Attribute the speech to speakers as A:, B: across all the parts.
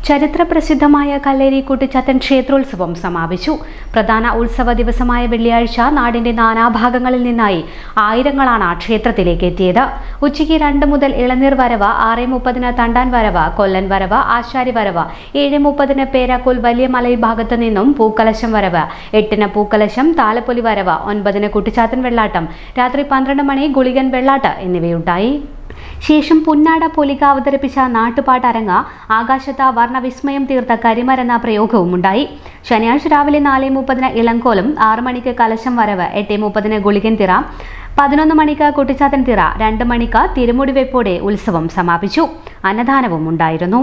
A: ചരിത്രപ്രസിദ്ധമായ കല്ലേരി കുട്ടിച്ചാത്തൻ ക്ഷേത്രോത്സവം സമാപിച്ചു പ്രധാന ഉത്സവ ദിവസമായ വെള്ളിയാഴ്ച നാടിന്റെ നാനാഭാഗങ്ങളിൽ നിന്നായി ആയിരങ്ങളാണ് ക്ഷേത്രത്തിലേക്ക് എത്തിയത് ഉച്ചയ്ക്ക് രണ്ട് മുതൽ ഇളനീർ വരവ് ആറ് മുപ്പതിന് തണ്ടാൻ വരവ് കൊല്ലൻ വരവ് ആശാരി വരവ് ഏഴ് മുപ്പതിന് പേരാക്കോൽ വലിയ മലൈ ഭാഗത്തു നിന്നും പൂക്കലശം വരവ് എട്ടിന് പൂക്കലശം താലപ്പൊലി വരവ് ഒൻപതിന് കുട്ടിച്ചാത്തൻ വെള്ളാട്ടം രാത്രി പന്ത്രണ്ട് മണി ഗുളികൻ വെള്ളാട്ട് എന്നിവയുണ്ടായി ശേഷം പുന്നാട പൊലിക അവതരിപ്പിച്ച നാട്ടുപാട്ടരങ്ങ് ആകാശത്ത് വർണ്ണവിസ്മയം തീർത്ത കരിമരെന്ന പ്രയോഗവും ഉണ്ടായി ശനിയാഴ്ച രാവിലെ നാല് മുപ്പതിന് ഇളങ്കോലും ആറ് മണിക്ക് കലശം വരവ് എട്ട് മുപ്പതിന് ഗുളികൻ തിറ പതിനൊന്ന് മണിക്ക് കുട്ടിച്ചാത്തൻ തിറ രണ്ട് മണിക്ക് തിരുമുടി വെപ്പോടെ ഉത്സവം സമാപിച്ചു അന്നദാനവും ഉണ്ടായിരുന്നു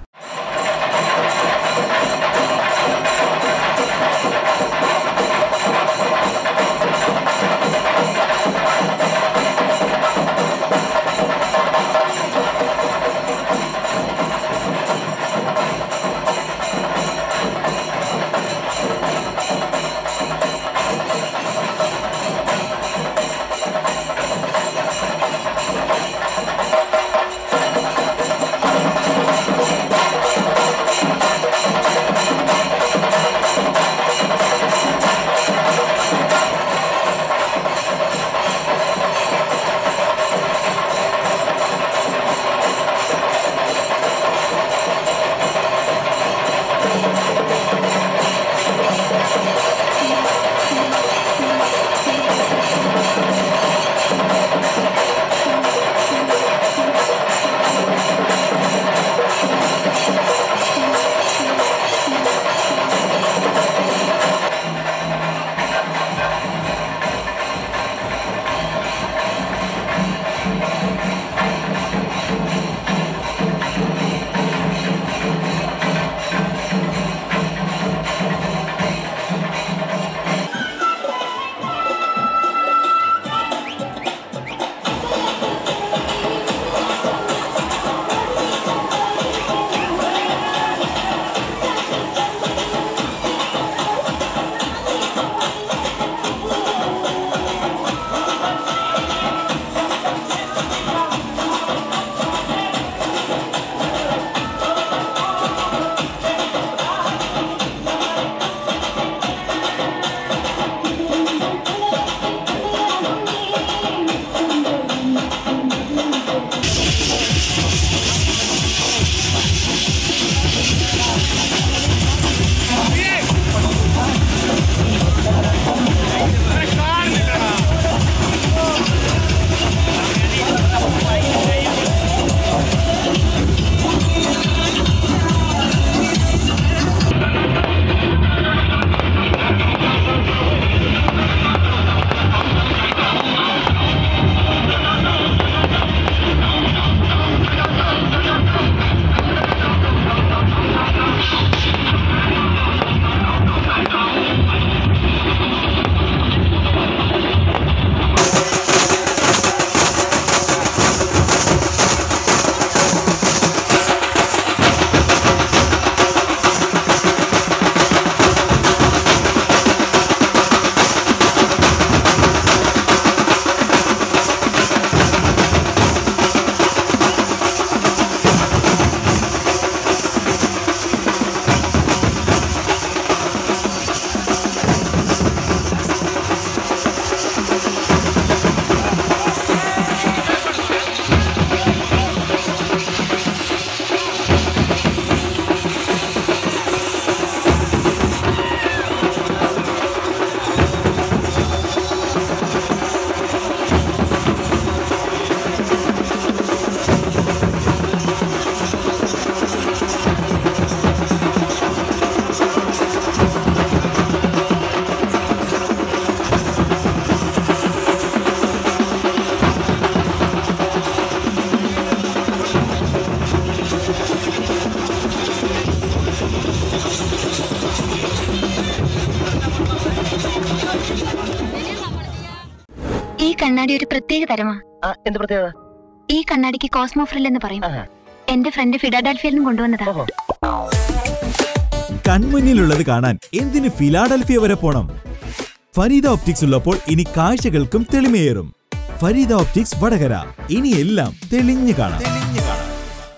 B: ഈ കണ്ണാടി ഒരു പ്രത്യേക തരമാ
C: ആ, എന്ത് പ്രത്യേകത
B: ഈ കണ്ണാടിക്ക് കോസ്മോ ഫ്രിൽ എന്ന് പറയും
C: ആഹാ.
B: എന്റെ ഫ്രണ്ട് ഫിഡാഡൽഫിയിൽ നിന്നും കൊണ്ടുവന്നതാ
C: ഓഹോ
D: കൺമുന്നിലുള്ളത് കാണാൻ എന്തിന് ഫിലാഡൽഫിയ വരെ പോണം ഫരീദ ഓപ്റ്റിക്സ് ഉള്ളപ്പോൾ ഇനി കാഴ്ചകൾക്കും തെളിമയേറും ഫരീദ ഓപ്റ്റിക്സ് വടകര ഇനി എല്ലാം തെളിഞ്ഞു കാണാം